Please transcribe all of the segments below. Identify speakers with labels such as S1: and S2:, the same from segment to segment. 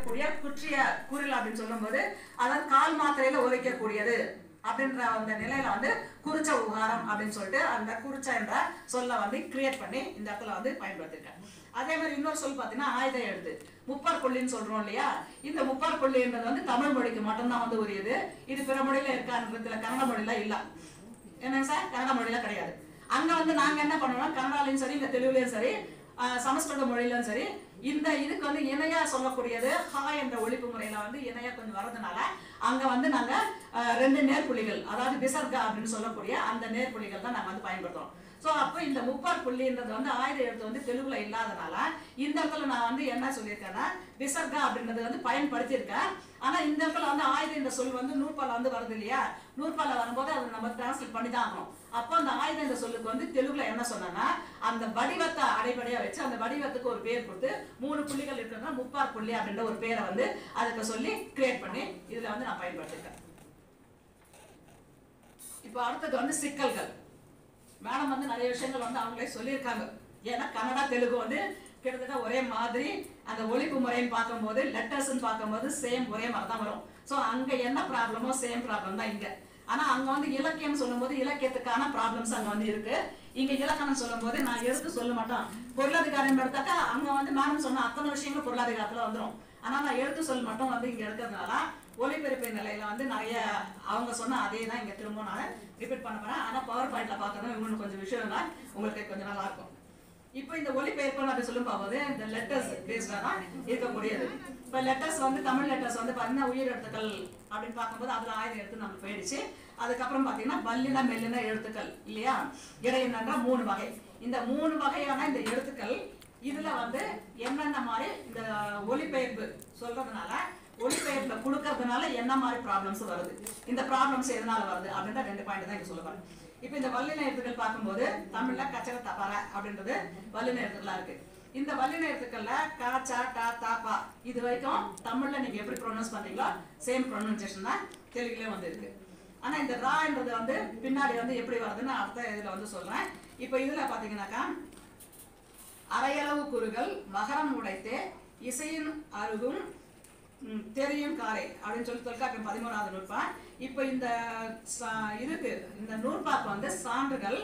S1: இருக்கக்கூடிய குற்றிய குரில் அப்படின்னு சொல்லும்போது அதாவது கால் மாத்திரையில உரைக்கக்கூடியது அப்படின்ற அந்த நிலையில வந்து குறிச்ச உகாரம் அப்படின்னு சொல்லிட்டு அந்த குறிச்ச என்ற சொல்ல வந்து கிரியேட் பண்ணி இந்த இடத்துல வந்து பயன்படுத்திருக்கேன் அதே மாதிரி இன்னொரு சொல் பார்த்தீங்கன்னா ஆயுத எழுத்து முப்பார் கொல்லின்னு சொல்றோம் இல்லையா இந்த முப்பார் கொல்லின்றது வந்து தமிழ் மொழிக்கு மட்டும்தான் வந்து உரியது இது பிற மொழியில இருக்கான்றதுல கன்னட மொழியில இல்ல என்னங்க சார் கன்னட மொழியில கிடையாது அங்க வந்து நாங்க என்ன பண்ணுவோம் கன்னடாலையும் சரி இந்த தெலுங்குலயும் சரி ஆஹ் சமஸ்கிருத மொழியிலும் சரி இந்த இதுக்கு வந்து இணையா சொல்லக்கூடியது ஹா என்ற ஒழிப்பு முறையில வந்து இணையா கொஞ்சம் வரதுனால அங்க வந்து நாங்க ஆஹ் ரெண்டு நேர்புள்ளிகள் அதாவது விசர்கா அப்படின்னு சொல்லக்கூடிய அந்த நேர்புள்ளிகள் தான் நாங்க வந்து பயன்படுத்துறோம் சோ அப்போ இந்த முப்பார் புள்ளின்றது வந்து ஆயுத எழுத்து வந்து தெலுங்குல இல்லாதனால இந்த இடத்துல நான் வந்து என்ன சொல்லியிருக்கேன்னா விசர்கா அப்படின்றது வந்து பயன்படுத்தியிருக்கேன் ஆனா இந்த இடத்துல வந்து ஆயுத இந்த சொல் வந்து நூற்பால வந்து வருது இல்லையா நூற்பால வரும்போது அதை நம்ம டிரான்ஸ்லேட் பண்ணி தான் ஆகணும் அப்போ அந்த ஆயுத இந்த சொல்லுக்கு வந்து தெலுங்குல என்ன சொன்னாங்கன்னா அந்த வடிவத்தை அடிப்படையா வச்சு அந்த வடிவத்துக்கு ஒரு பேர் கொடுத்து மூணு புள்ளிகள் இருக்கிறதுனா முப்பார் புள்ளி அப்படின்ற ஒரு பேரை வந்து அதுக்கு சொல்லி கிரியேட் பண்ணி இதுல வந்து நான் பயன்படுத்திருக்கேன் இப்போ அடுத்தது வந்து சிக்கல்கள் மேடம் வந்து நிறைய விஷயங்கள் வந்து அவங்களே சொல்லியிருக்காங்க ஏன்னா கன்னடா தெலுங்கு வந்து கிட்டத்தட்ட ஒரே மாதிரி அந்த ஒழிப்பு முறைன்னு பார்க்கும்போது லெட்டர்ஸ்ன்னு பார்க்கும்போது சேம் ஒரே மாதிரி தான் வரும் ஸோ அங்க என்ன ப்ராப்ளமோ சேம் ப்ராப்ளம் தான் இங்க ஆனா அங்க வந்து இலக்கியம் சொல்லும்போது இலக்கியத்துக்கான ப்ராப்ளம்ஸ் அங்க வந்து இருக்கு இங்க இலக்கணம் சொல்லும்போது நான் எடுத்து சொல்ல மாட்டோம் பொருளாதாரம் எடுத்தாக்கா அங்க வந்து மேடம் சொன்ன அத்தனை விஷயங்களும் பொருளாதாரத்துல வந்துரும் ஆனா நான் எடுத்து சொல்ல மட்டும் வந்து இங்க இருக்கிறதுனால ஒளிபரப்பு நிலையில வந்து நிறைய அவங்க சொன்ன அதே தான் இங்க திரும்ப நான் ரிப்பீட் பண்ண போறேன் ஆனா பவர் பாயிண்ட்ல பார்க்கறது இன்னும் கொஞ்சம் விஷயம்னா உங்களுக்கு கொஞ்சம் நல்லா இருக்கும் இப்போ இந்த ஒளிபெயர்ப்பு அப்படி சொல்லும் போது இந்த லெட்டர்ஸ் பேஸ்டா தான் இருக்கக்கூடியது இப்போ லெட்டர்ஸ் வந்து தமிழ் லெட்டர்ஸ் வந்து பார்த்தீங்கன்னா உயிர் எழுத்துக்கள் அப்படின்னு பார்க்கும்போது அதுல ஆயிரம் எழுத்து நமக்கு போயிடுச்சு அதுக்கப்புறம் பார்த்தீங்கன்னா பல்லின மெல்லின எழுத்துக்கள் இல்லையா இடையினன்ற மூணு வகை இந்த மூணு வகையான இந்த எழுத்துக்கள் இதுல வந்து என்னென்ன மாதிரி இந்த ஒளிபெயர்ப்பு சொல்றதுனால ஒளிபெயர்ப்புல கொடுக்கறதுனால என்ன மாதிரி ப்ராப்ளம்ஸ் வருது இந்த ப்ராப்ளம்ஸ் எதனால வருது அப்படின்ற ரெண்டு பாயிண்ட் தான் இங்க சொல்ல போறேன் இப்போ இந்த வல்லின எழுத்துக்கள் பார்க்கும்போது தமிழ்ல கச்சர தப்பார அப்படின்றது வல்லின எழுத்துக்களா இருக்கு இந்த வல்லின எழுத்துக்கள்ல க ச ட த ப இது வரைக்கும் தமிழ்ல நீங்க எப்படி ப்ரொனவுன்ஸ் பண்றீங்களோ சேம் ப்ரொனன்சியேஷன் தான் தெலுங்குலயும் வந்து இருக்கு ஆனா இந்த ரான்றது வந்து பின்னாடி வந்து எப்படி வருதுன்னு அடுத்த இதுல வந்து சொல்றேன் இப்போ இதுல பாத்தீங்கன்னாக்கா அரையளவு குறுகள் மகரம் உடைத்தே இசையின் அருகும் ம், தெரியும் காலை அப்படின்னு சொல்லி தொல்காப்பியம் பதிமூணாவது நூற்பா இப்போ இந்த சா- இதுக்கு இந்த நூற்பாக்கு வந்து சான்றுகள்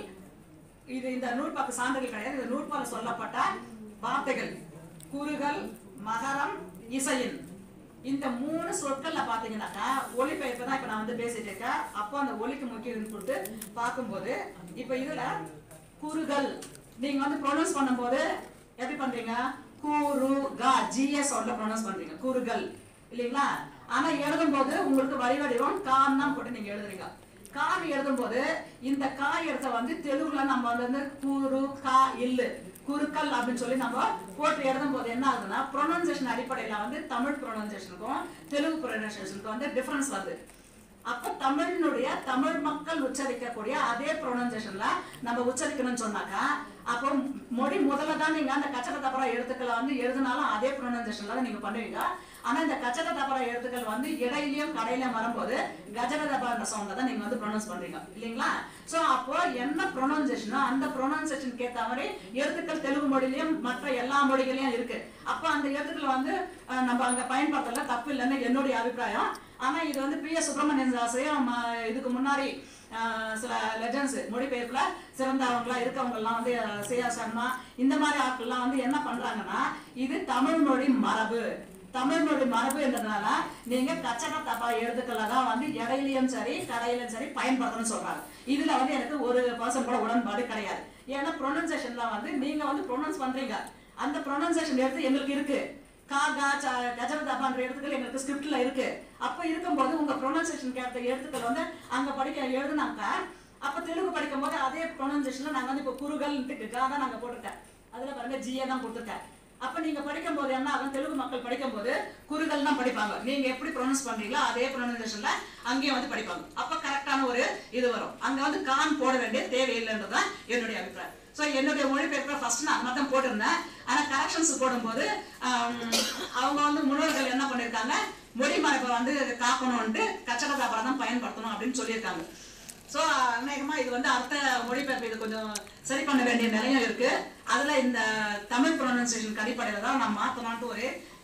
S1: இது இந்த நூற்பாக்கு சான்றுகள் கிடையாது இந்த நூற்பால சொல்லப்பட்ட வார்த்தைகள் குறுகள் மகரம் இசையின் இந்த மூணு சொற்கள்ல பாத்தீங்கன்னாக்கா ஒலிபெயர்ப்பு தான் இப்ப நான் வந்து பேசிட்டு இருக்கேன் அப்போ அந்த ஒலிக்கு முக்கியம் கொடுத்து பார்க்கும்போது இப்ப இதுல குறுகள் நீங்க வந்து ப்ரொனவுன்ஸ் பண்ணும்போது எப்படி பண்றீங்க கூரு கா ஜிஎஸ் ஓட ப்ரொனவுன்ஸ் பண்றீங்க குறுகள் இல்லைங்களா ஆனா எழுதும்போது உங்களுக்கு வரி வடிவம் கான் தான் போட்டு நீங்க எழுதுறீங்க கான் எழுதும்போது இந்த கா எழுத்த வந்து தெலுங்குல நம்ம வந்து கூரு கா இல்லு குறுக்கல் அப்படின்னு சொல்லி நம்ம போட்டு எழுதும் போது என்ன ஆகுதுன்னா ப்ரொனன்சியேஷன் அடிப்படையில வந்து தமிழ் ப்ரொனன்சியேஷனுக்கும் தெலுங்கு ப்ரொனன்சியேஷனுக்கும் வந்து டிஃபரன்ஸ் வருது அப்ப தமிழினுடைய தமிழ் மக்கள் உச்சரிக்கக்கூடிய அதே ப்ரொனன்சியேஷன்ல நம்ம உச்சரிக்கணும்னு சொன்னாக்கா அப்போ மொழி முதல்ல தான் நீங்க அந்த கச்சட தப்பரா எழுத்துக்களை வந்து எழுதினாலும் அதே ப்ரொனன்சியேஷன்ல தான் நீங்க பண்ணுவீங்க ஆனா இந்த கச்சட தப்பரா எழுத்துக்கள் வந்து இடையிலயும் கடையிலயும் வரும்போது கஜட தப்பரா சவுண்ட தான் நீங்க வந்து ப்ரொனவுன்ஸ் பண்றீங்க இல்லைங்களா சோ அப்போ என்ன ப்ரொனன்சியேஷனோ அந்த ப்ரொனன்சியேஷனுக்கு ஏத்த மாதிரி எழுத்துக்கள் தெலுங்கு மொழியிலயும் மற்ற எல்லா மொழிகளையும் இருக்கு அப்ப அந்த எழுத்துக்கள் வந்து அஹ், நம்ம அங்க பயன்படுத்தல தப்பு இல்லைன்னு என்னுடைய அபிப்பிராயம் ஆனா இது வந்து பி எஸ் சுப்பிரமணியன் தாசையும் ம- இதுக்கு முன்னாடி ஆஹ், சில லெஜண்ட்ஸ் மொழிபெயர்ப்புல சிறந்தவங்களா இருக்கவங்க எல்லாம் வந்து அஹ், சியா சர்மா இந்த மாதிரி ஆட்கள்லாம் வந்து என்ன பண்றாங்கன்னா இது தமிழ் மொழி மரபு தமிழ் மொழி மரபு என்றதுனால நீங்க கச்சட தப்பா எழுத்துக்களை தான் வந்து இடையிலயும் சரி கடையிலும் சரி பயன்படுத்தணும்னு சொல்றாங்க இதுல வந்து எனக்கு ஒரு பர்சன் கூட உடன்பாடு கிடையாது ஏன்னா ப்ரொனன்சியேஷன்ல வந்து நீங்க வந்து ப்ரொனவுன்ஸ் பண்றீங்க அந்த ப்ரொனன்சியேஷன் எடுத்து எங்களுக்கு இருக்கு கா கா ச கஜவதாபான்ற எழுத்துக்கள் எங்களுக்கு ஸ்கிரிப்ட்ல இருக்கு அப்ப இருக்கும்போது உங்க ப்ரொனன்சியேஷன் கேட்ட எழுத்துக்கள் வந்து அங்க படிக்க எழுதுனாக்க அப்ப தெலுங்கு படிக்கும் போது அதே ப்ரொனன்சியேஷன்ல நாங்க வந்து இப்போ குறுகல்ன்ட்டு கா தான் நாங்க போட்டிருக்கேன் அதுல பாருங்க ஜிஏ தான் கொடுத்துருக்கேன் அப்ப நீங்க படிக்கும் போது என்ன ஆகும் தெலுங்கு மக்கள் படிக்கும் போது குறுகள் தான் படிப்பாங்க நீங்க எப்படி ப்ரொனவுன்ஸ் பண்றீங்களோ அதே ப்ரொனன்சியேஷன்ல அங்கேயும் வந்து படிப்பாங்க அப்ப கரெக்டான ஒரு இது வரும் அங்க வந்து கான் போட வேண்டிய தேவையில்லைன்றதுதான் என்னுடைய அபிப்பிராயம் ஸோ என்னுடைய மொழிபெயர்ப்பை ஃபர்ஸ்ட் நான் மட்டும் போட்டிருந்தேன் ஆனா கரெக்ஷன்ஸ் போடும்போது ஆம், அவங்க வந்து முன்னோர்கள் என்ன பண்ணிருக்காங்க மொழி மரபை வந்து காக்கணும்ட்டு கச்சட தாபரம் தான் பயன்படுத்தணும் அப்படின்னு சொல்லியிருக்காங்க ஸோ அநேகமா இது வந்து அடுத்த மொழிபெயர்ப்பு இது கொஞ்சம் சரி பண்ண வேண்டிய நிலையம் இருக்கு அதுல இந்த தமிழ் ப்ரொனன்சியேஷன் அடிப்படையில தான் நான் மாத்தணும்ட்டு ஒரு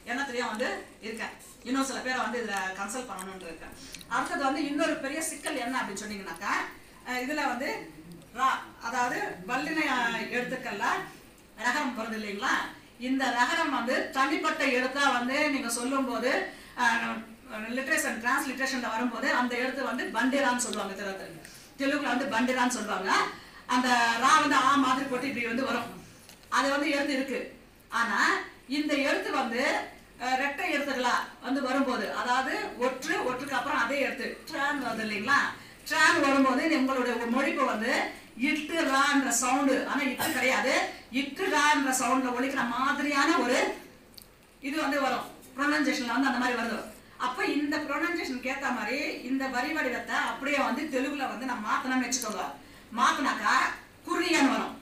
S1: எண்ணத்துலயும் வந்து இருக்கேன் இன்னும் சில பேரை வந்து இதுல கன்சல்ட் பண்ணணும்னு இருக்கேன் அடுத்தது வந்து இன்னொரு பெரிய சிக்கல் என்ன அப்படின்னு சொன்னீங்கன்னாக்கா அஹ் இதுல வந்து ரா அதாவது வல்லினை அஹ், எழுத்துக்கள்ல ரகரம் வருது இல்லைங்களா இந்த ரகரம் வந்து தனிப்பட்ட எழுத்தா வந்து நீங்க சொல்லும்போது லிட்ரேஷன் டிரான்ஸ்லிட்ரேஷன்ல வரும்போது அந்த எழுத்து வந்து பண்டிரான்னு சொல்லுவாங்க தெலுங்குல தெலுங்குல வந்து பண்டிரான்னு சொல்லுவாங்க அந்த ரா வந்து ஆ மாதிரி போட்டு இப்படி வந்து வரும் அது வந்து எழுத்து இருக்கு ஆனா இந்த எழுத்து வந்து அஹ், ரெட்டை எழுத்துக்களா வந்து வரும்போது அதாவது ஒற்று ஒற்றுக்கு அப்புறம் அதே எழுத்து ட்ரான் வருது இல்லைங்களா ட்ரான் வரும்போது இது உங்களுடைய மொழிப்பு வந்து இட்டு ரான்ற சவுண்டு ஆனா இட்டு கிடையாது இட்டு ரான்ற சவுண்ட்ல ஒலிக்கிற மாதிரியான ஒரு இது வந்து வரும் ப்ரொனன்சியேஷன்ல வந்து அந்த மாதிரி வருது அப்ப இந்த ப்ரொனன்சியேஷனுக்கு ஏத்த மாதிரி இந்த வரி வடிவத்தை அப்படியே வந்து தெலுங்குல வந்து நம்ம மாத்தணும்னு வச்சுக்கோங்க மாத்தினாக்கா குறியான்னு வரும்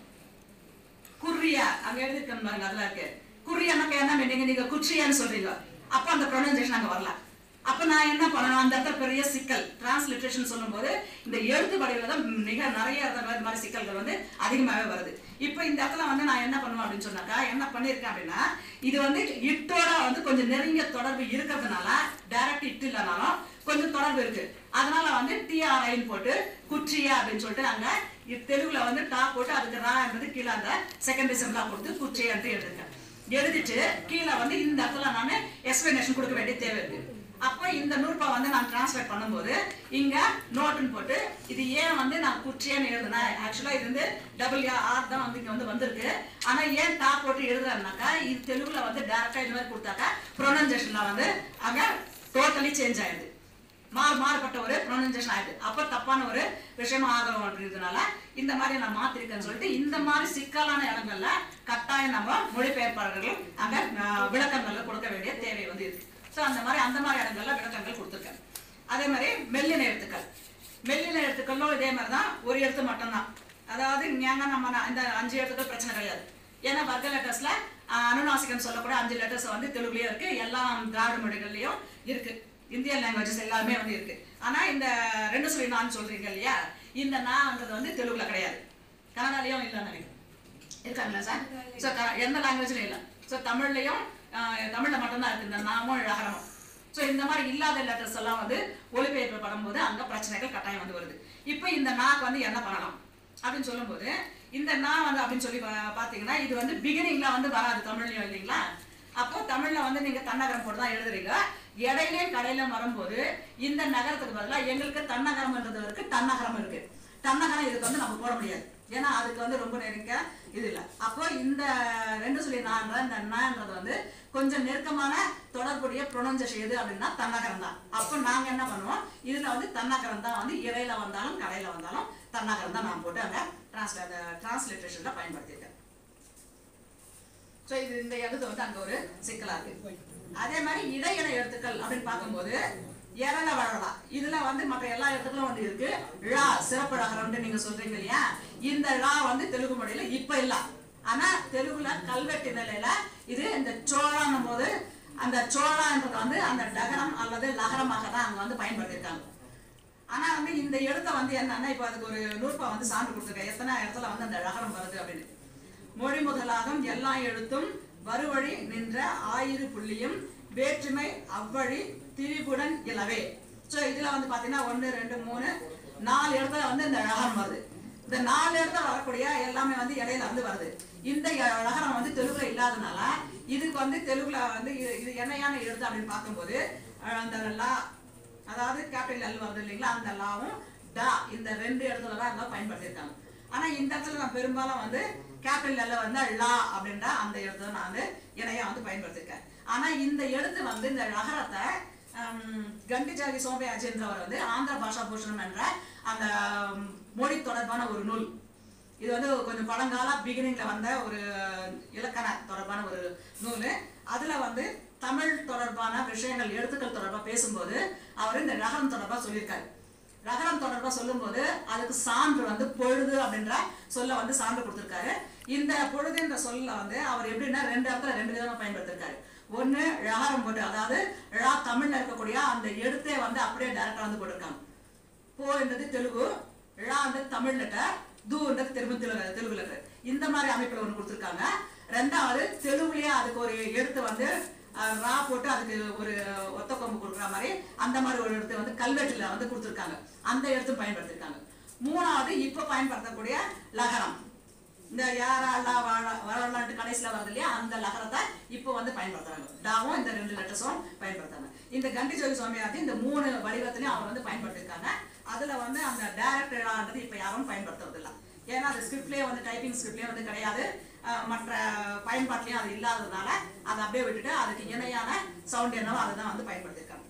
S1: குறியா அங்க எழுதிருக்கேன் பாருங்க அதுல இருக்கு குறியானாக்கா என்ன மீனிங் நீங்க குச்சியான்னு சொல்றீங்க அப்ப அந்த ப்ரொனன்சியேஷன் அங்க வரல அப்ப நான் என்ன பண்ணணும் அந்த இடத்துல பெரிய சிக்கல் டிரான்ஸ்லிட்ரேஷன் சொல்லும்போது இந்த எழுத்து வடிவில் தான் மிக நிறைய இந்த மாதிரி- மாதிரி சிக்கல்கள் வந்து அதிகமாகவே வருது இப்போ இந்த இடத்துல வந்து நான் என்ன பண்ணுவேன் அப்படின்னு சொன்னாக்கா என்ன பண்ணியிருக்கேன் அப்படின்னா இது வந்து இட்டோட வந்து கொஞ்சம் நெருங்கிய தொடர்பு இருக்கிறதுனால டைரக்ட் இட்டு இல்லைனாலும் கொஞ்சம் தொடர்பு இருக்கு அதனால வந்து டிஆர்ஐன்னு போட்டு குச்சியா அப்படின்னு சொல்லிட்டு அங்க இ- தெலுங்குல வந்து டா போட்டு அதுக்கு ரான்றது கீழே அந்த செகண்ட் டிசம்பரா கொடுத்து குச்சியான்ட்டு எழுதிருக்கேன் எழுதிட்டு கீழே வந்து இந்த இடத்துல நான் எக்ஸ்பிளனேஷன் கொடுக்க வேண்டிய தேவை இருக்கு அப்போ இந்த நூற்பா வந்து நான் டிரான்ஸ்லேட் பண்ணும்போது இங்க நோட்டுன்னு போட்டு இது ஏன் வந்து நான் குச்சியன்னு எழுதுனேன் ஆக்சுவலா இது வந்து டபுள் ஆர் தான் வந்து இங்க வந்து வந்திருக்கு ஆனா ஏன் டா போட்டு எழுதுறேன்னாக்கா இது தெலுங்குல வந்து டேரக்டா இந்த மாதிரி கொடுத்தாக்கா ப்ரொனன்சியேஷன்ல வந்து அங்க டோட்டலி சேஞ்ச் ஆயிடுது மாறு மாறுபட்ட ஒரு ப்ரொனன்சியேஷன் ஆயிடுது அப்ப தப்பான ஒரு விஷயமா ஆகும் அப்படின்றதுனால இந்த மாதிரி நான் மாத்திருக்கேன்னு சொல்லிட்டு இந்த மாதிரி சிக்கலான இடங்கள்ல கட்டாயம் நம்ம மொழிபெயர்ப்பாளர்கள் அங்க அஹ், விளக்கங்கள்ல கொடுக்க வேண்டிய தேவை வந்து இருக்கு ஸோ அந்த மாதிரி அந்த மாதிரி இடங்கள்ல விளக்கங்கள் கொடுத்துருக்கேன் அதே மாதிரி மெல்லின எழுத்துக்கள் மெல்லின எழுத்துக்களும் இதே மாதிரி தான் ஒரு எழுத்து மட்டும்தான் அதாவது ஞாங்க நம்ம ந- இந்த அஞ்சு எழுத்துக்கள் பிரச்சனை கிடையாது ஏன்னா வர்க்க லெட்டர்ஸ்ல அனுநாசிகம் சொல்லக்கூடிய அஞ்சு லெட்டர்ஸ் வந்து தெலுங்குலயும் இருக்கு எல்லா திராவிட மொழிகள்லயும் இருக்கு இந்தியன் லாங்குவேஜஸ் எல்லாமே வந்து இருக்கு ஆனா இந்த ரெண்டு சொல்லி நான் சொல்றீங்க இல்லையா இந்த நான்ன்றது வந்து தெலுங்குல கிடையாது கன்னடாலயும் இல்லைன்னு நினைக்கிறேன் இருக்காங்களா சார் ஸோ எந்த லாங்குவேஜ்லையும் இல்லை ஸோ தமிழ்லையும் ஆஹ், தமிழ்ல மட்டும்தான் இருக்கு இந்த நாமும் அகரமும் ஸோ இந்த மாதிரி இல்லாத லெட்டர்ஸ் எல்லாம் வந்து ஒளிபெயர்ப்பு பண்ணும்போது அங்க பிரச்சனைகள் கட்டாயம் வந்து வருது இப்போ இந்த நாக்கு வந்து என்ன பண்ணலாம் அப்படின்னு சொல்லும்போது இந்த நா வந்து அப்படின்னு சொல்லி பா- பாத்தீங்கன்னா இது வந்து பிகினிங்ல வந்து வராது தமிழ்லயும் இல்லைங்களா அப்போ தமிழ்ல வந்து நீங்க தன்னகரம் போட்டு தான் எழுதுறீங்க இடையிலே கடையில வரும்போது இந்த நகரத்துக்கு பதிலா எங்களுக்கு தன்னகரம்ன்றது இருக்கு தன்னகரம் இருக்கு தன்னகரம் இதுக்கு வந்து நம்ம போட முடியாது ஏன்னா அதுக்கு வந்து ரொம்ப நெருக்க இது இல்லை அப்போ இந்த ரெண்டு சொல்லி நான்ற இந்த நான்றது வந்து கொஞ்சம் நெருக்கமான தொடர்புடைய ப்ரொனன்சேஷன் எது அப்படின்னா தன்னகரம் தான் அப்போ நாங்க என்ன பண்ணுவோம் இதுல வந்து தன்னகரம் தான் வந்து இடையில வந்தாலும் கடையில வந்தாலும் தன்னகரம் தான் நான் போட்டு அங்க டிரான்ஸ்லே அந்த டிரான்ஸ்லேட்டேஷன்ல பயன்படுத்தியிருக்கேன் ஸோ இது இந்த எழுத்து வந்து அங்க ஒரு சிக்கலா இருக்கு அதே மாதிரி இடையிட எழுத்துக்கள் அப்படின்னு பார்க்கும்போது எரல வழலாம் இதுல வந்து மற்ற எல்லா எழுத்துக்களும் வந்து இருக்கு ழா சிறப்பு ரகரம்னு நீங்க சொல்றீங்க இல்லையா இந்த ழா வந்து தெலுங்கு மொழியில இப்ப இல்ல ஆனா தெலுங்குல கல்வெட்டு நிலையில இது இந்த சோழான்னும் போது அந்த சோழான்றது வந்து அந்த டகரம் அல்லது லகரமாக தான் அங்க வந்து பயன்படுத்தியிருக்காங்க ஆனா வந்து இந்த எழுத்தை வந்து என்னன்னா இப்ப அதுக்கு ஒரு நூற்பா வந்து சான்று கொடுத்துருக்கேன் எத்தனை இடத்துல வந்து அந்த ரகரம் வருது அப்படின்னு மொழி முதலாகும் எல்லா எழுத்தும் வருவழி நின்ற ஆயிரு புள்ளியும் வேற்றுமை அவ்வழி திரிபுடன் இலவே சோ இதுல வந்து பாத்தீங்கன்னா ஒண்ணு ரெண்டு மூணு நாலு இடத்துல வந்து இந்த ரகரம் வருது இந்த நாலு இடத்துல வரக்கூடிய எல்லாமே வந்து இடையில வந்து வருது இந்த ரகரம் வந்து தெலுங்குல இல்லாதனால இதுக்கு வந்து தெலுங்குல வந்து இது இது என்னையான எழுத்து அப்படின்னு பார்க்கும்போது அஹ், அந்த லா அதாவது கேபிட்டல் எல் வருது இல்லைங்களா அந்த லாவும் டா இந்த ரெண்டு இடத்துல தான் எல்லாம் பயன்படுத்தியிருக்காங்க ஆனா இந்த இடத்துல நான் பெரும்பாலும் வந்து கேபிட்டல் எல்ல வந்து லா அப்படின்ற அந்த எழுத்தை நான் வந்து இணையா வந்து பயன்படுத்தியிருக்கேன் ஆனா இந்த எழுத்து வந்து இந்த நகரத்தை கண்டிஜாதி சோபே அஜேந்திரவர் வந்து ஆந்திர பாஷா பூஷணம் என்ற அந்த உம், மொழி தொடர்பான ஒரு நூல் இது வந்து கொஞ்சம் பழங்கால பிகினிங்ல வந்த ஒரு இலக்கண தொடர்பான ஒரு நூல் அதுல வந்து தமிழ் தொடர்பான விஷயங்கள் எழுத்துக்கள் தொடர்பா பேசும்போது அவர் இந்த ரகரம் தொடர்பா சொல்லியிருக்காரு ரகரம் தொடர்பா சொல்லும்போது அதுக்கு சான்று வந்து பொழுது அப்படின்ற சொல்ல வந்து சான்று கொடுத்திருக்காரு இந்த பொழுதுன்ற சொல்ல வந்து அவர் எப்படின்னா ரெண்டு இடத்துல ரெண்டு விதமா பயன்படுத்திருக்காரு ஒண்ணு ரகரம் போட்டு அதாவது ழா தமிழ்ல இருக்கக்கூடிய அந்த எழுத்தே வந்து அப்படியே டைரக்டா வந்து போட்டிருக்காங்க போன்றது தெலுங்கு ழான்றது தமிழ் லெட்டர் தூன்றது திரும்ப தெலுங்கு தெலுங்கு லெட்டர் இந்த மாதிரி அமைப்புல ஒன்று கொடுத்துருக்காங்க ரெண்டாவது தெலுங்குலயே அதுக்கு ஒரு எழுத்து வந்து அஹ், ரா போட்டு அதுக்கு ஒரு ஒத்த கொம்பு கொடுக்குற மாதிரி அந்த மாதிரி ஒரு இடத்து வந்து கல்வெட்டுல வந்து கொடுத்துருக்காங்க அந்த இடத்து பயன்படுத்திருக்காங்க மூணாவது இப்போ பயன்படுத்தக்கூடிய லகரம் இந்த யாராலா வாழ வரலாற்று கடைசியில் வருது இல்லையா அந்த லகரத்தை இப்போ வந்து பயன்படுத்துறாங்க டாவும் இந்த ரெண்டு லெட்டர்ஸும் பயன்படுத்துறாங்க இந்த கண்டி ஜோதி சுவாமியார்த்தி இந்த மூணு வடிவத்திலையும் அவர் வந்து பயன்படுத்தியிருக்காங்க அதுல வந்து அந்த டேரக்டரான்றது இப்போ யாரும் பயன்படுத்துறது இல்ல ஏன்னா அது ஸ்கிரிப்ட்லேயே வந்து டைப்பிங் ஸ்கிரிப்ட்லேயே வந்து கிடையாது அஹ் மற்ற பயன்பாட்டிலையும் அது இல்லாததுனால அதை அப்படியே விட்டுட்டு அதுக்கு இணையான சவுண்ட் என்னவோ அதை தான் வந்து பயன்படுத்தியிருக்காங்க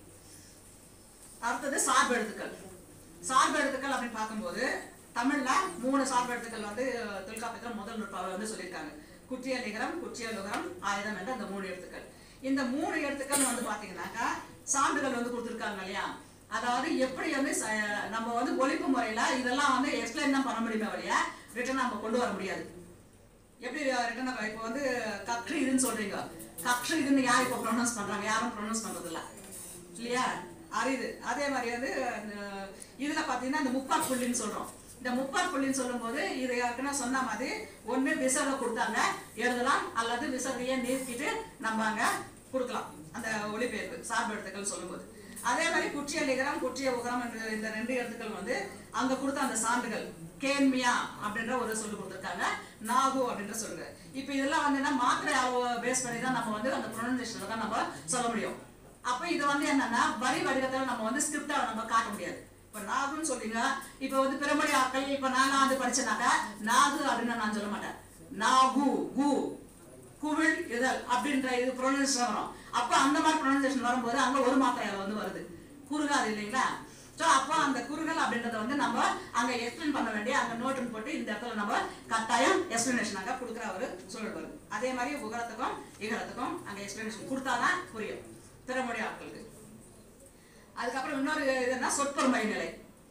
S1: அடுத்தது சார்பு எழுத்துக்கள் சார்பு எழுத்துக்கள் அப்படின்னு பார்க்கும்போது தமிழ்ல மூணு சார்பு எழுத்துக்கள் வந்து தொல்காப்பியத்தில் முதல் நுட்பாவை வந்து சொல்லியிருக்காங்க குற்றிய லிகரம் குற்றிய லுகரம் ஆயுதம் என்ற அந்த மூணு எழுத்துக்கள் இந்த மூணு எழுத்துக்கள் வந்து பாத்தீங்கன்னாக்கா சான்றுகள் வந்து கொடுத்துருக்காங்க இல்லையா அதாவது எப்படி வந்து ச- நம்ம வந்து ஒழிப்பு முறையில இதெல்லாம் வந்து எக்ஸ்பிளைன் தான் பண்ண முடியுமே வழியா ரிட்டன் நம்ம கொண்டு வர முடியாது எப்படி ரிட்டன் இப்போ வந்து கற்று இதுன்னு சொல்றீங்க கற்று இதுன்னு யார் இப்போ ப்ரொனவுன்ஸ் பண்றாங்க யாரும் ப்ரொனவுன்ஸ் பண்றது இல்ல இல்லையா அரிது அதே மாதிரி வந்து அஹ், இதுல பாத்தீங்கன்னா இந்த முப்பார் புள்ளின்னு சொல்றோம் இந்த முப்பார் புள்ளின்னு சொல்லும்போது இது ஏற்கனவே சொன்ன மாதிரி ஒண்ணு விசர்வை கொடுத்தாங்க எழுதலாம் அல்லது விசர்வையை நீக்கிட்டு நம்ம அங்க கொடுக்கலாம் அந்த ஒளிபெயர்ப்பு சார்பு எழுத்துக்கள் சொல்லும்போது அதே மாதிரி குற்றிய லிகரம் குற்றிய உகரம் என்ற இந்த ரெண்டு எழுத்துக்கள் வந்து அங்க கொடுத்த அந்த சான்றுகள் கேன்மியா அப்படின்ற ஒரு சொல்லு கொடுத்துருக்காங்க நாகு அப்படின்ற சொல்லுங்க இப்போ இதெல்லாம் வந்து என்ன மாத்திரை பேஸ் பண்ணி தான் நம்ம வந்து அந்த ப்ரொனன்சியேஷனை தான் நம்ம சொல்ல முடியும் அப்போ இது வந்து என்னன்னா வரி வடிவத்துல நம்ம வந்து ஸ்கிரிப்டா நம்ம காட்ட முடியாது இப்போ நாகுன்னு சொல்றீங்க இப்போ வந்து பிறமொழி ஆட்கள் இப்போ நான் வந்து படிச்சேனாக்கா நாகு அப்படின்னு நான் சொல்ல மாட்டேன் நாகு கு குவிழ் இதழ் அப்படின்ற இது ப்ரொனன்சியேஷன் வரும் அப்போ அந்த மாதிரி ப்ரொனன்சியேஷன் வரும்போது அங்க ஒரு மாத்திரை வந்து வருது குறுகாது இல்லைங்களா ஸோ அப்போ அந்த குறுகள் அப்படின்றத வந்து நம்ம அங்க எக்ஸ்பிளைன் பண்ண வேண்டிய அங்க நோட்டுன்னு போட்டு இந்த இடத்துல நம்ம கட்டாயம் எக்ஸ்பிளனேஷனாக கொடுக்குற ஒரு சூழல் வருது அதே மாதிரி உகரத்துக்கும் இகரத்துக்கும் அங்க எக்ஸ்பிளனேஷன் கொடுத்தாதான் புரியும் திறமொழி ஆட்களுக்கு அதுக்கப்புறம் இன்னொரு இதுன்னா சொற்பொருமை நிலை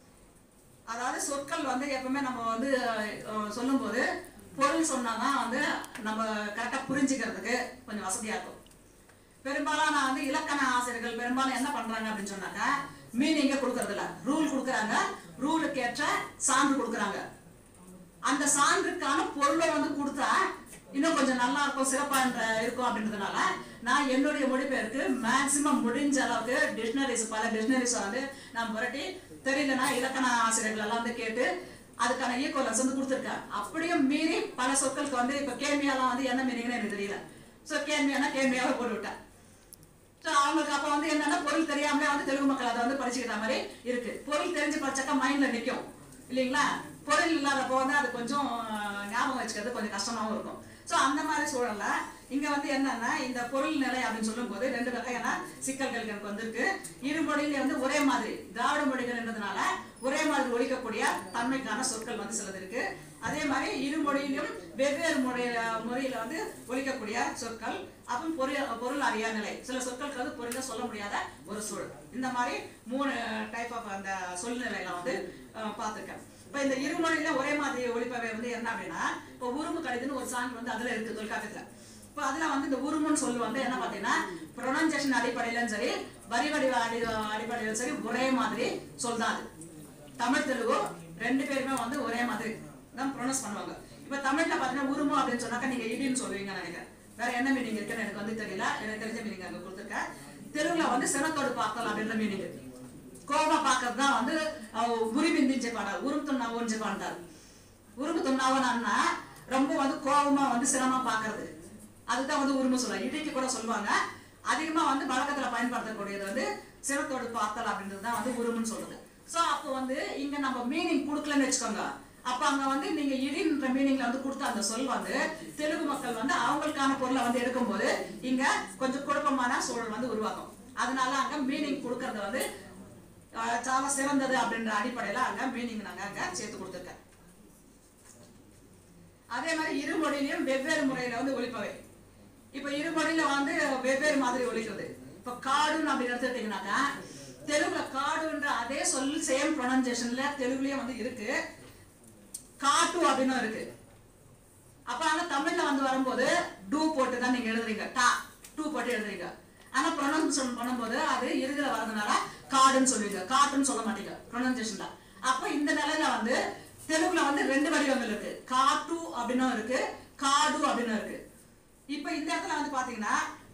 S1: அதாவது சொற்கள் வந்து எப்பவுமே நம்ம வந்து அஹ், சொல்லும்போது பொருள் சொன்னாதான் வந்து நம்ம கரெக்டாக புரிஞ்சுக்கிறதுக்கு கொஞ்சம் வசதியா இருக்கும் பெரும்பாலும் நான் வந்து இலக்கண ஆசிரியர்கள் பெரும்பாலும் என்ன பண்றாங்க அப்படின்னு சொன்னாக்கா மீனிங்க கொடுக்கறது இல்ல ரூல் கொடுக்குறாங்க ரூலுக்கு ஏற்ற சான்று கொடுக்குறாங்க அந்த சான்றுக்கான பொருளை வந்து கொடுத்தா இன்னும் கொஞ்சம் நல்லா இருக்கும் சிறப்பா என்ற- இருக்கும் அப்படின்றதுனால நான் என்னுடைய மொழிபெயர்க்கு மேக்சிமம் முடிஞ்ச அளவுக்கு டிக்ஷனரிஸ் பல டிக்ஷனரிஸ் வந்து நான் புரட்டி தெரியலனா இலக்கண ஆசிரியர்கள் எல்லாம் வந்து கேட்டு அதுக்கான ஈக்குவலன்ஸ் வந்து கொடுத்துருக்கேன் அப்படியும் மீறி பல சொற்களுக்கு வந்து இப்ப கேள்வியெல்லாம் வந்து என்ன மீனிங்னு எனக்கு தெரியல ஸோ கேள்வியானா கேள்வியாவே போட்டு விட்டேன் ஸோ அவங்களுக்கு அப்போ வந்து என்னன்னா பொருள் தெரியாமலே வந்து தெலுங்கு மக்கள் அதை வந்து படிச்சுக்கிற மாதிரி இருக்கு பொருள் தெரிஞ்சு படிச்சாக்கா மைண்ட்ல நிற்கும் இல்லைங்களா பொருள் இல்லாதப்போ வந்து அது கொஞ்சம் அஹ், ஞாபகம் வச்சுக்கிறது கொஞ்சம் கஷ்டமாவும் இருக்கும் ஸோ அந்த மாதிரி சூழல்ல இங்க வந்து என்னன்னா இந்த பொருள் நிலை அப்படின்னு சொல்லும்போது ரெண்டு வகையான சிக்கல்கள் எனக்கு வந்திருக்கு இரு மொழியில வந்து ஒரே மாதிரி திராவிட மொழிகள்ன்றதுனால ஒரே மாதிரி ஒழிக்கக்கூடிய தன்மைக்கான சொற்கள் வந்து சிலது இருக்கு அதே மாதிரி இரு மொழியிலும் வெவ்வேறு முறையில முறையில வந்து ஒழிக்கக்கூடிய சொற்கள் அப்புறம் பொருள் பொருள் அறியா நிலை சில சொற்களுக்கு வந்து பொருளை சொல்ல முடியாத ஒரு சூழல் இந்த மாதிரி மூணு டைப் ஆஃப் அந்த சொல்நிலையில வந்து அஹ், பார்த்திருக்கேன் இப்போ இந்த இரு மொழியில ஒரே மாதிரி ஒழிப்பவை வந்து என்ன அப்படின்னா இப்போ உருமு கடிதுன்னு ஒரு சாங் வந்து அதுல இருக்கு தொல்காப்பியத்துல இப்போ அதுல வந்து இந்த உருமுன்னு சொல்லு வந்து என்ன பார்த்தீங்கன்னா ப்ரொனன்சியேஷன் அடிப்படையிலும் சரி வரி வடிவ அடி அடிப்படையிலும் சரி ஒரே மாதிரி சொல் தான் அது தமிழ் தெலுங்கு ரெண்டு பேருமே வந்து ஒரே மாதிரி தான் ப்ரொனவுன்ஸ் பண்ணுவாங்க இப்போ தமிழ்ல பார்த்தீங்கன்னா உருமு அப்படின்னு சொன்னாக்கா நீங்க இடின்னு சொல்லுவீங்கன்னு நினைக்கிறேன் வேற என்ன மீனிங் இருக்குன்னு எனக்கு வந்து தெரியல எனக்கு தெரிஞ்ச மீனிங் அங்க கொடுத்துருக்கேன் தெலுங்குல வந்து சினத்தோடு பார்க்கல் அப்படின்ற மீனிங் இருக்கு கோபமா பார்க்கறது தான் வந்து அஹ், உரிமிந்தின்னு చెప్పాడు உரும் துண்ணாவோன்னு చెప్పాண்டாరు உருமு துண்ணாவனா ரொம்ப வந்து கோபமா வந்து சிரமமா பார்க்கறது அதுதான் வந்து உருமு சொல்லுவாங்க இடிக்கு கூட சொல்லுவாங்க அதிகமா வந்து வழக்கத்துல பயன்படுத்தக்கூடியது வந்து சிரத்தோடு பார்த்தல் அப்படின்றது தான் வந்து உருமுன்னு சொல்றது சோ அப்போ வந்து இங்க நம்ம மீனிங் கொடுக்கலன்னு வச்சுக்கோங்க அப்ப அங்க வந்து நீங்க இடின்ற மீனிங்ல வந்து கொடுத்த அந்த சொல் வந்து தெலுங்கு மக்கள் வந்து அவங்களுக்கான பொருளை வந்து எடுக்கும்போது இங்க கொஞ்சம் குழப்பமான சூழல் வந்து உருவாக்கும் அதனால அங்க மீனிங் கொடுக்கறது வந்து அஹ், చాలా சிறந்தது அப்படின்ற அடிப்படையில அங்க மீனிங் நாங்க அங்க சேர்த்து கொடுத்துருக்கேன் அதே மாதிரி இரு மொழியிலையும் வெவ்வேறு முறையில வந்து ஒழிப்பவை இப்ப இரு மொழியில வந்து வெவ்வேறு மாதிரி ஒழிக்கிறது இப்ப காடுன்னு அப்படின்னு எடுத்துக்கிட்டீங்கன்னாக்கா தெலுங்குல காடுன்ற அதே சொல் சேம் ப்ரொனன்சியேஷன்ல தெலுங்குலயும் வந்து இருக்கு காட்டு அப்படின்னு இருக்கு அப்ப ஆனா தமிழ்ல வந்து வரும்போது டூ போட்டு தான் நீங்க எழுதுறீங்க டா டூ போட்டு எழுதுறீங்க ஆனா ப்ரொனன்சியேஷன் பண்ணும்போது அது இறுதியில வரதுனால காடுன்னு சொல்லுவீங்க காட்டுன்னு சொல்ல மாட்டீங்க ப்ரொனன்சியேஷன்ல அப்ப இந்த நிலையில வந்து தெலுங்குல வந்து ரெண்டு வடிவங்கள் இருக்கு காட்டு அப்படின்னும் இருக்கு காடு அப்படின்னும் இருக்கு இப்ப இந்த இடத்துல வந்து பாத்தீங்கன்னா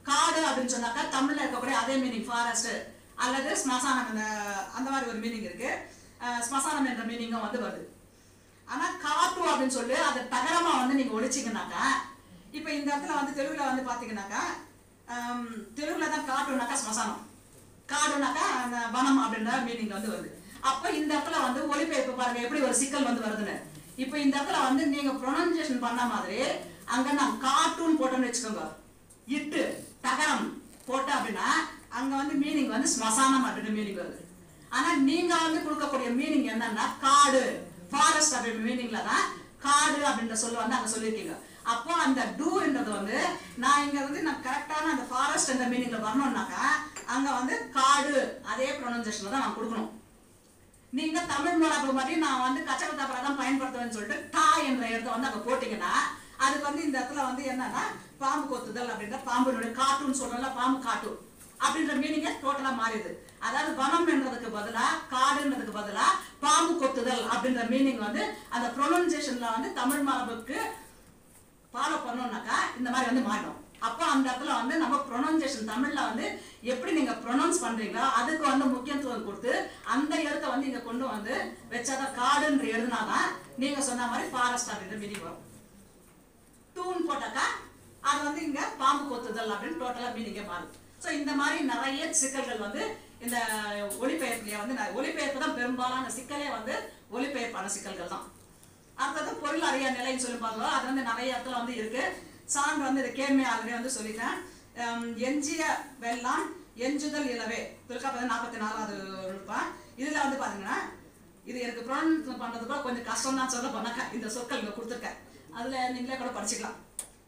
S1: காடு அப்படின்னு சொன்னாக்கா தமிழ்ல இருக்கக்கூடிய அதே மீனிங் ஃபாரஸ்ட் அல்லது ஸ்மசானம் அந்த- அந்த மாதிரி ஒரு மீனிங் இருக்கு அஹ் ஸ்மசானம் என்ற மீனிங்கும் வந்து வருது ஆனா காட்டு அப்படின்னு சொல்லி அதை தகரமா வந்து நீங்க ஒழிச்சிங்கனாக்கா இப்ப இந்த இடத்துல வந்து தெலுங்குல வந்து பாத்தீங்கன்னாக்கா ஆம், தெலுங்குல தான் காட்டுனாக்கா ஸ்மசானம் காடுனாக்கா அந்த வனம் அப்படின்ற மீனிங் வந்து வருது அப்ப இந்த இடத்துல வந்து ஒளிபெயர்ப்பு பாருங்க எப்படி ஒரு சிக்கல் வந்து வருதுன்னு இப்ப இந்த இடத்துல வந்து நீங்க ப்ரொனன்சியேஷன் பண்ண மாதிரி அங்க நான் கார்ட்டூன் போட்டோன்னு வச்சுக்கோங்க இட்டு தகரம் போட்ட அப்படின்னா அங்க வந்து மீனிங் வந்து ஸ்மசானம் அப்படின்னு மீனிங் வருது ஆனா நீங்க வந்து கொடுக்கக்கூடிய மீனிங் என்னன்னா காடு ஃபாரஸ்ட் அப்படின்ற மீனிங்ல தான் காடு அப்படின்ற சொல்ல வந்து அங்க சொல்லியிருக்கீங்க அப்போ அந்த டூன்றது வந்து நான் இங்க வந்து நான் கரெக்டான அந்த ஃபாரஸ்ட் என்ற மீனிங்ல வரணும்னாக்கா அங்க வந்து காடு அதே ப்ரொனன்சியேஷன்ல தான் நான் கொடுக்கணும் நீங்க தமிழ் மரபு மாதிரி நான் வந்து கச்சகத்தாப்பரை தான் பயன்படுத்துவேன்னு சொல்லிட்டு டா என்ற இடத்த வந்து அங்க போட்டீங்கன்னா அதுக்கு வந்து இந்த இடத்துல வந்து என்னன்னா பாம்பு கொத்துதல் அப்படின்ற பாம்புனுடைய காட்டுன்னு சொல்றோம்ல பாம்பு காட்டு அப்படின்ற மீனிங்க டோட்டலா மாறிடுது அதாவது வனம் என்றதுக்கு பதிலா காடுன்றதுக்கு பதிலா பாம்பு கொத்துதல் அப்படின்ற மீனிங் வந்து அந்த ப்ரொனன்சியேஷன்ல வந்து தமிழ் மரபுக்கு ஃபாலோ பண்ணோம்னாக்கா இந்த மாதிரி வந்து மாறிடும் அப்போ அந்த இடத்துல வந்து நம்ம ப்ரொனன்சியேஷன் தமிழ்ல வந்து எப்படி நீங்க ப்ரொனவுன்ஸ் பண்றீங்களோ அதுக்கு வந்து முக்கியத்துவம் கொடுத்து அந்த எழுத்தை வந்து இங்க கொண்டு வந்து வச்சாதான் காடுன்ற எழுதினாதான் நீங்க சொன்ன மாதிரி ஃபாரஸ்ட் அப்படின்ற மீனிங் வரும் தூண் போட்டாக்கா அது வந்து இங்க பாம்பு கொத்துதல் அப்படின்னு டோட்டலா மீனிங்கே மாறும் ஸோ இந்த மாதிரி நிறைய சிக்கல்கள் வந்து இந்த ஒளிபெயர்ப்புலயே வந்து ந- ஒளிபெயர்ப்பு தான் பெரும்பாலான சிக்கலே வந்து ஒளிபெயர்ப்பான சிக்கல்கள் தான் அடுத்தது பொருள் அறியா நிலைன்னு சொல்லி பார்த்தோம் அது வந்து நிறைய இடத்துல வந்து இருக்கு சான்று வந்து இது கேள்வி ஆல்ரெடி வந்து சொல்லிட்டேன் ஹம், எஞ்சிய வெள்ளம் எஞ்சுதல் இலவே தொல்காப்பியம் நாற்பத்தி நாலாவது நுட்பம் இதுல வந்து பாத்தீங்கன்னா இது எனக்கு ப்ரொனவுன்ஸ் பண்றது கூட கொஞ்சம் கஷ்டம் தான் சொல்ல போனாக்கா இந்த சொற்கள் இங்க கொடுத்துருக்கேன் அதுல நீங்களே கூட படிச்சுக்கலாம்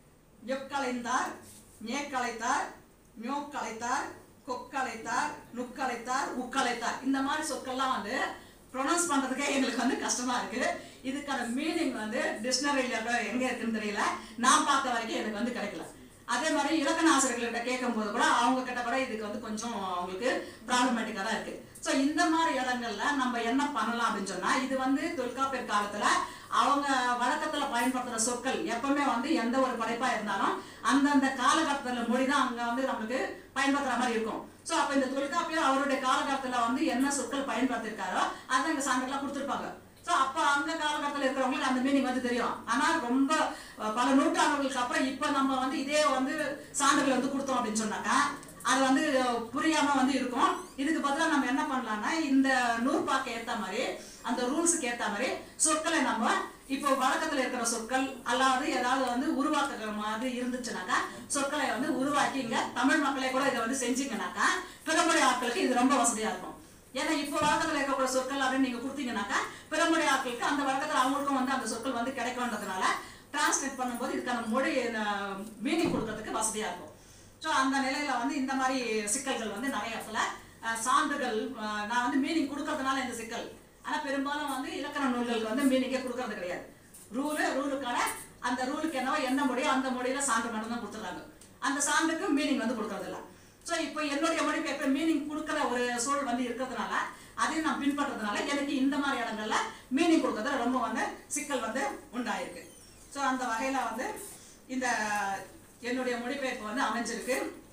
S1: எக்கலைந்தார் மேக்கலைத்தார் மியோக்கலைத்தார் கொக்கலைத்தார் நுக்கலைத்தார் உக்கலைத்தார் இந்த மாதிரி சொற்கள்லாம் வந்து ப்ரொனவுன்ஸ் பண்றதுக்கே எங்களுக்கு வந்து கஷ்டமா இருக்கு இதுக்கான மீனிங் வந்து டிக்ஷனரியில எங்க இருக்குன்னு தெரியல நான் பார்த்த வரைக்கும் எனக்கு வந்து கிடைக்கல அதே மாதிரி இலக்கண ஆசிரியர்கள்கிட்ட கேட்கும்போது கூட அவங்க கிட்ட கூட இதுக்கு வந்து கொஞ்சம் அவங்களுக்கு ப்ராப்ளமேட்டிக்கா தான் இருக்கு ஸோ இந்த மாதிரி இடங்கள்ல நம்ம என்ன பண்ணலாம் அப்படின்னு சொன்னா இது வந்து தொல்காப்பியர் காலத்துல அவங்க வழக்கத்துல பயன்படுத்துற சொற்கள் எப்பவுமே வந்து எந்த ஒரு படைப்பா இருந்தாலும் அந்தந்த காலகட்டத்துல மொழி தான் அங்க வந்து நம்மளுக்கு பயன்படுத்துற மாதிரி இருக்கும் ஸோ அப்ப இந்த தொல்காப்பியர் அவருடைய காலகட்டத்துல வந்து என்ன சொற்கள் பயன்படுத்திருக்காரோ அதை இந்த சான்றுலாம் கொடுத்துருப்பாங்க ஸோ அப்போ அந்த காலகட்டத்தில் இருக்கிறவங்களுக்கு அந்த மீனிங் வந்து தெரியும் ஆனால் ரொம்ப அஹ், பல நூற்றாண்டுகளுக்கு அப்புறம் இப்போ நம்ம வந்து இதே வந்து சான்றுகள் வந்து கொடுத்தோம் அப்படின்னு சொன்னாக்கா அது வந்து அஹ், புரியாம வந்து இருக்கும் இதுக்கு பதிலாக நம்ம என்ன பண்ணலாம்னா இந்த நூற்பாக்கு ஏற்ற மாதிரி அந்த ரூல்ஸுக்கு ஏற்ற மாதிரி சொற்களை நம்ம இப்போ வழக்கத்துல இருக்கிற சொற்கள் அல்லாது ஏதாவது வந்து உருவாக்குற மாதிரி இருந்துச்சுனாக்கா சொற்களை வந்து உருவாக்கி இங்க தமிழ் மக்களே கூட இதை வந்து செஞ்சீங்கன்னாக்கா பிறமொழி ஆட்களுக்கு இது ரொம்ப வசதியா இருக்கும் ஏன்னா இப்போ வழக்கத்துல இருக்கக்கூடிய சொற்கள் அப்படின்னு நீங்க கொடுத்தீங்கன்னாக்கா பிறமொழி ஆட்களுக்கு அந்த வழக்கத்துல அவங்களுக்கும் வந்து அந்த சொற்கள் வந்து கிடைக்கும்ன்றதுனால டிரான்ஸ்லேட் பண்ணும்போது இதுக்கான மொழி மீனிங் கொடுக்கறதுக்கு வசதியா இருக்கும் ஸோ அந்த நிலையில வந்து இந்த மாதிரி சிக்கல்கள் வந்து நிறைய இடத்துல அஹ், சான்றுகள் அஹ், நான் வந்து மீனிங் கொடுக்கறதுனால இந்த சிக்கல் ஆனா பெரும்பாலும் வந்து இலக்கண நூல்களுக்கு வந்து மீனிங்கே கொடுக்கறது கிடையாது ரூலு ரூலுக்கான அந்த ரூலுக்கு என்னவோ என்ன மொழியோ அந்த மொழியில சான்று மட்டும் தான் கொடுத்துறாங்க அந்த சான்றுக்கு மீனிங் வந்து கொடுக்கறது இல்ல ஸோ இப்போ என்னுடைய மொழிபெயர்ப்பு மீனிங் கொடுக்குற ஒரு சூழல் வந்து இருக்கிறதுனால அதையும் நான் பின்பற்றதுனால எனக்கு இந்த மாதிரி இடங்கள்ல மீனிங் கொடுக்கறதுல ரொம்ப வந்து சிக்கல் வந்து உண்டாயிருக்கு ஸோ அந்த வகையில வந்து இந்த என்னுடைய மொழிபெயர்ப்பு வந்து அமைஞ்சிருக்கு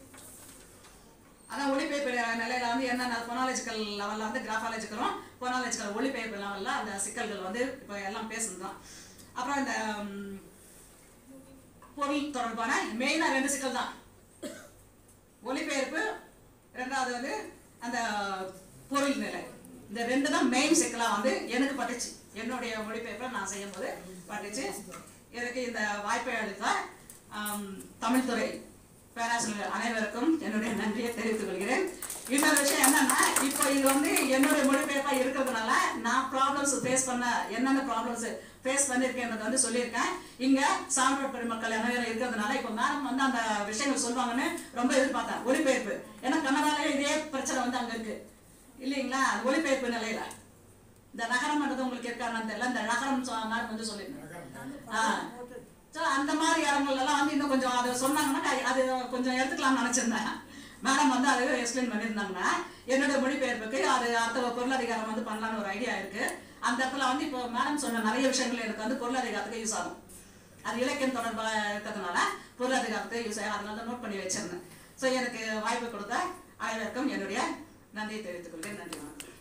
S1: அதான் ஒளிபெயர்ப்பு நிலையில வந்து என்ன பொனாலஜிக்கல் லெவல்ல வந்து கிராஃபாலஜிக்கலும் பொனாலஜிக்கல் ஒளிபெயர்ப்பு லெவல்ல அந்த சிக்கல்கள் வந்து இப்போ எல்லாம் பேசுனதுதான் அப்புறம் இந்த ம், பொருள் தொடர்பான மெயினா ரெண்டு சிக்கல் தான் ஒளிபெயர்ப்பு ரெண்டாவது வந்து அந்த பொருள் நிலை இந்த ரெண்டு தான் மெயின் சிக்கலா வந்து எனக்கு பட்டுச்சு என்னுடைய மொழிபெயர்ப்பை நான் செய்யும்போது பட்டுச்சு எனக்கு இந்த வாய்ப்பை அளித்த ஆம், தமிழ்துறை பேராசிரியர் அனைவருக்கும் என்னுடைய நன்றியை தெரிவித்துக் கொள்கிறேன் இன்னொரு விஷயம் என்னன்னா இப்போ இது வந்து என்னுடைய மொழிபெயர்ப்பா இருக்கிறதுனால நான் ப்ராப்ளம்ஸ் ஃபேஸ் பண்ண என்னென்ன ப்ராப்ளம்ஸ் ஃபேஸ் பண்ணியிருக்கேன்றதை வந்து சொல்லியிருக்கேன் இங்க சான்றோர் பெருமக்கள் அனைவரும் இருக்கிறதுனால இப்போ மேடம் வந்து அந்த விஷயங்கள் சொல்லுவாங்கன்னு ரொம்ப எதிர்பார்த்தேன் ஒளிபெயர்ப்பு ஏன்னா கன்னடாலே இதே பிரச்சனை வந்து அங்க இருக்கு இல்லைங்களா அது ஒளிபெயர்ப்பு நிலையில இந்த நகரம்ன்றது உங்களுக்கு இருக்கான்னு தெரியல இந்த நகரம் சொ- மேடம் வந்து சொல்லியிருந்தேன் ஆ ஸோ அந்த மாதிரி இடங்கள்ல எல்லாம் வந்து இன்னும் கொஞ்சம் அதை சொன்னாங்கன்னா கை- அது கொஞ்சம் எடுத்துக்கலாம்னு நினைச்சிருந்தேன் மேடம் வந்து அது எக்ஸ்பிளைன் பண்ணியிருந்தாங்கன்னா என்னோட மொழிபெயர்ப்புக்கு அது அடுத்த பொருளதிகாரம் வந்து பண்ணலான்னு ஒரு ஐடியா இருக்கு அந்த இடத்துல வந்து இப்போ மேடம் சொன்ன நிறைய விஷயங்கள் எனக்கு வந்து பொருளதிகாரத்துக்கு யூஸ் ஆகும் அது இலக்கியம் தொடர்பாக இருக்கிறதுனால பொருளதிகாரத்துக்கு யூஸ் ஆகும் அதனால தான் நோட் பண்ணி வச்சிருந்தேன் ஸோ எனக்கு வாய்ப்பு கொடுத்த அனைவருக்கும் என்னுடைய நன்றியை தெரிவித்துக் கொள்கிறேன் நன்றி வணக்கம்